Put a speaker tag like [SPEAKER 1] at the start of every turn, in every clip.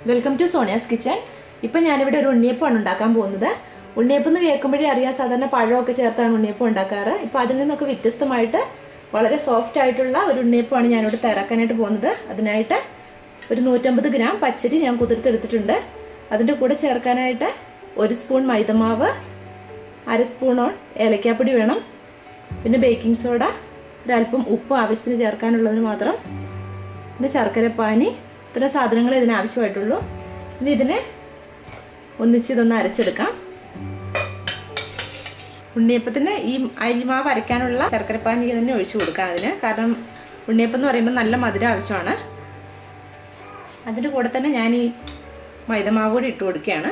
[SPEAKER 1] welcome to Sonia's kitchen ഇപ്പം ഞാനിവിടെ ഒരു ഉണ്ണിയപ്പമാണ് ഉണ്ടാക്കാൻ പോകുന്നത് ഉണ്ണിയപ്പം എന്ന് കേൾക്കുമ്പോഴേ അറിയാം സാധാരണ പഴമൊക്കെ ചേർത്താണ് ഉണ്ണിയപ്പം ഉണ്ടാക്കാറ് ഇപ്പം അതിൽ നിന്നൊക്കെ വ്യത്യസ്തമായിട്ട് വളരെ സോഫ്റ്റ് ആയിട്ടുള്ള ഒരു ഉണ്ണിയപ്പമാണ് ഞാനിവിടെ തയ്യാറാക്കാനായിട്ട് പോകുന്നത് അതിനായിട്ട് ഒരു നൂറ്റമ്പത് ഗ്രാം പച്ചരി ഞാൻ കുതിർത്തെടുത്തിട്ടുണ്ട് അതിൻ്റെ കൂടെ ചേർക്കാനായിട്ട് ഒരു സ്പൂൺ മൈദമാവ് അര സ്പൂണോൺ ഏലക്കാപ്പൊടി വേണം പിന്നെ ബേക്കിംഗ് സോഡ ഒരല്പം ഉപ്പ് ആവശ്യത്തിന് ചേർക്കാനുള്ളതിന് മാത്രം പിന്നെ ശർക്കരപ്പാനി ഇത്ര സാധനങ്ങൾ ഇതിന് ആവശ്യമായിട്ടുള്ളൂ ഇനി ഇതിനെ ഒന്നിച്ച് ഇതൊന്ന് അരച്ചെടുക്കാം ഉണ്ണിയപ്പത്തിന് ഈ അരിമാവ് അരയ്ക്കാനുള്ള ശർക്കരപ്പാനി തന്നെ ഒഴിച്ചു കൊടുക്കാം അതിന് കാരണം ഉണ്ണിയപ്പം എന്ന് പറയുമ്പോൾ നല്ല മധുരം ആവശ്യമാണ് അതിൻ്റെ കൂടെ തന്നെ ഞാൻ ഈ മൈദമാവ് കൂടി ഇട്ട് കൊടുക്കുകയാണ്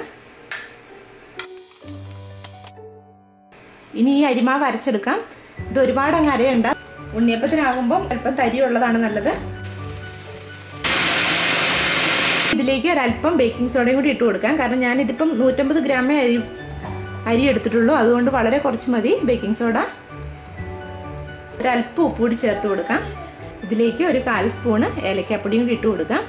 [SPEAKER 1] ഇനി ഈ അരിമാവ് അരച്ചെടുക്കാം ഇത് ഒരുപാട് അങ്ങ് അരയുണ്ട ഉണ്ണിയപ്പത്തിനാകുമ്പം അല്പം തരിയുള്ളതാണ് നല്ലത് ഇതിലേക്ക് ഒരല്പം ബേക്കിംഗ് സോഡയും കൂടി ഇട്ട് കൊടുക്കാം കാരണം ഞാൻ ഇതിപ്പം നൂറ്റമ്പത് ഗ്രാമേ അരി അരി എടുത്തിട്ടുള്ളൂ അതുകൊണ്ട് വളരെ കുറച്ച് മതി ബേക്കിംഗ് സോഡ ഒരല്പം ഉപ്പ് കൂടി ചേർത്ത് കൊടുക്കാം ഇതിലേക്ക് ഒരു കാൽ സ്പൂണ് ഏലക്കാപ്പൊടിയും കൂടി ഇട്ട് കൊടുക്കാം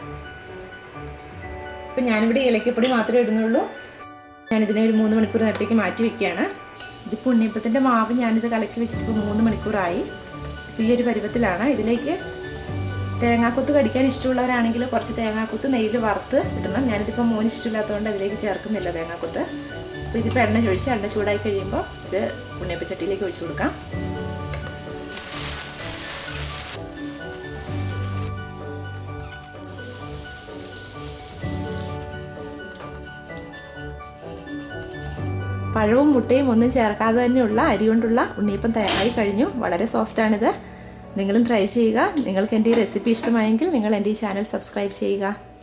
[SPEAKER 1] ഇപ്പം ഞാനിവിടെ ഏലക്കപ്പൊടി മാത്രമേ ഇടുന്നുള്ളൂ ഞാനിതിനെ ഒരു മൂന്ന് മണിക്കൂർ നേരത്തേക്ക് മാറ്റി വെക്കുകയാണ് ഇതിപ്പോൾ ഉണ്ണിയപ്പത്തിൻ്റെ മാവ് ഞാനിത് കലക്കി വെച്ചിട്ട് ഇപ്പോൾ മൂന്ന് മണിക്കൂറായി ഈ ഒരു പരുവത്തിലാണ് ഇതിലേക്ക് തേങ്ങാക്കൊത്ത് കടിക്കാൻ ഇഷ്ടമുള്ളവരാണെങ്കിൽ കുറച്ച് തേങ്ങാക്കൊത്ത് നെയ്യിൽ വറുത്ത് ഇടണം ഞാനിതിപ്പോൾ മോന് ഇഷ്ടമില്ലാത്തതുകൊണ്ട് അതിലേക്ക് ചേർക്കുന്നില്ല തേങ്ങാക്കൊത്ത് അപ്പോൾ ഇതിപ്പോൾ എണ്ണ ചൊഴിച്ച് എണ്ണ ചൂടായി കഴിയുമ്പോൾ ഇത് ഉണ്ണിയപ്പച്ചട്ടിയിലേക്ക് ഒഴിച്ചു കൊടുക്കാം പഴവും മുട്ടയും ഒന്നും ചേർക്കാതെ തന്നെയുള്ള അരി കൊണ്ടുള്ള ഉണ്ണിയപ്പം തയ്യാറായി കഴിഞ്ഞു വളരെ സോഫ്റ്റാണിത് നിങ്ങളും ട്രൈ ചെയ്യുക നിങ്ങൾക്ക് എൻ്റെ ഈ റെസിപ്പി ഇഷ്ടമായെങ്കിൽ നിങ്ങൾ എൻ്റെ ഈ ചാനൽ സബ്സ്ക്രൈബ് ചെയ്യുക